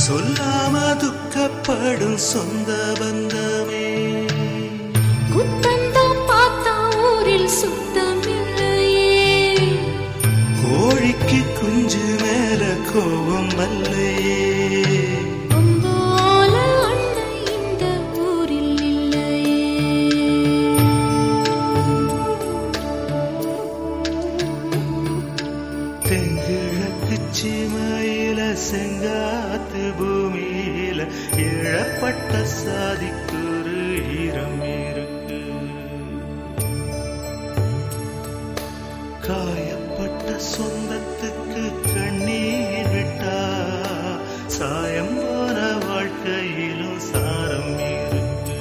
சொல்லாம துக்கப்படும் சொந்த பந்தமே குத்தந்தான் பார்த்தா ஊரில் சுத்தம் இல்லையே கோழிக்கு குஞ்சு மேல கோபம் அல்லையே அம்பால அண்ணன் இந்த ஊரில் இல்லையே தென்கிழக்கு சீமையில செங்காத்து பூமியில இழப்பட்ட சாதிக்குரு ஈரம் இருக்கு காயப்பட்ட சொந்தத்துக்கு கண்ணீர் விட்டா சாயம் போன வாழ்க்கையிலும் சாரம் இருக்கு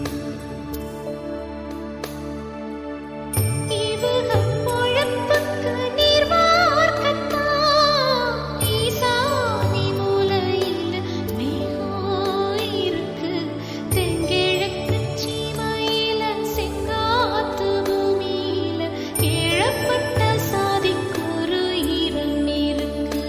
இவக பொழப்புக்கு நீர் வார்க்கத்தான் ஈசானி மூலையில் மேகம் இருக்கு தென்கிழக்கு சீமையில செங்காத்து பூமியில இழப்பட்ட சாதிக்கொரு ஈரம் இருக்கு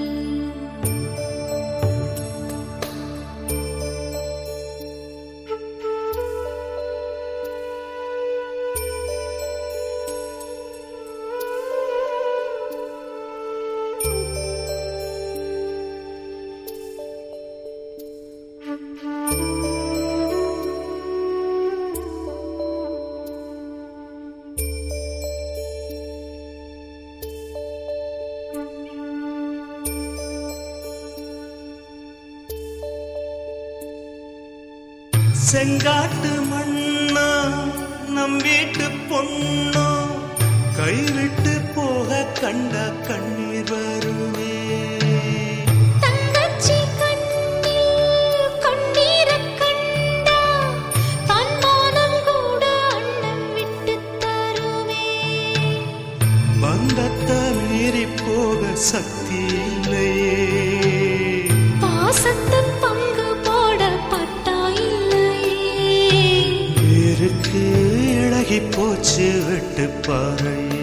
செங்காட்டு மண்ணா நம் வீட்டு பொண்ணோ கைவிட்டு போக கண்ட கண்ணீர் வருமே தங்கச்சி கண்ணில் கண்ணீரக் கண்டா தன்மானம் கூட அண்ணன் விட்டுத் தருமே பந்தத்தை மீறி போக சக்தி இல்லையே பாசத்தை பங்கு போட பட்டா இல்லையே பேருக்கு இழகி போச்சு வெட்டு பாறையே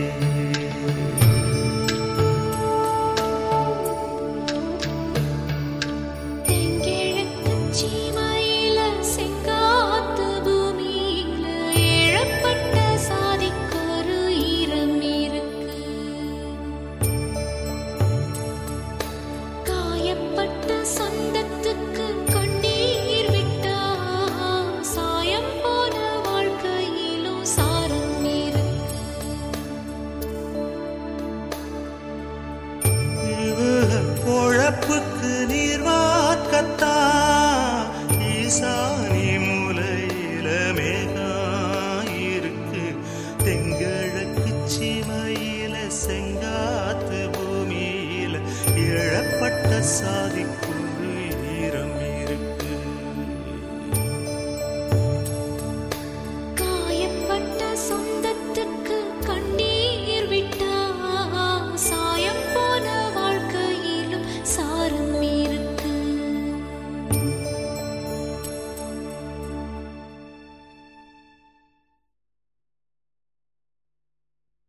தென்கிழக்கு சீமையில செங்காத்து பூமியில இழப்பட்ட சாதிக்கொரு ஈரம் இருக்கு காயப்பட்ட சொந்தத்துக்கு கண்ணீர் விட்டா சாயம் போன வாழ்க்கையிலும் சாரம் இருக்கு இவக பொழப்புக்கு நீர் வார்க்கத்தா ஈசா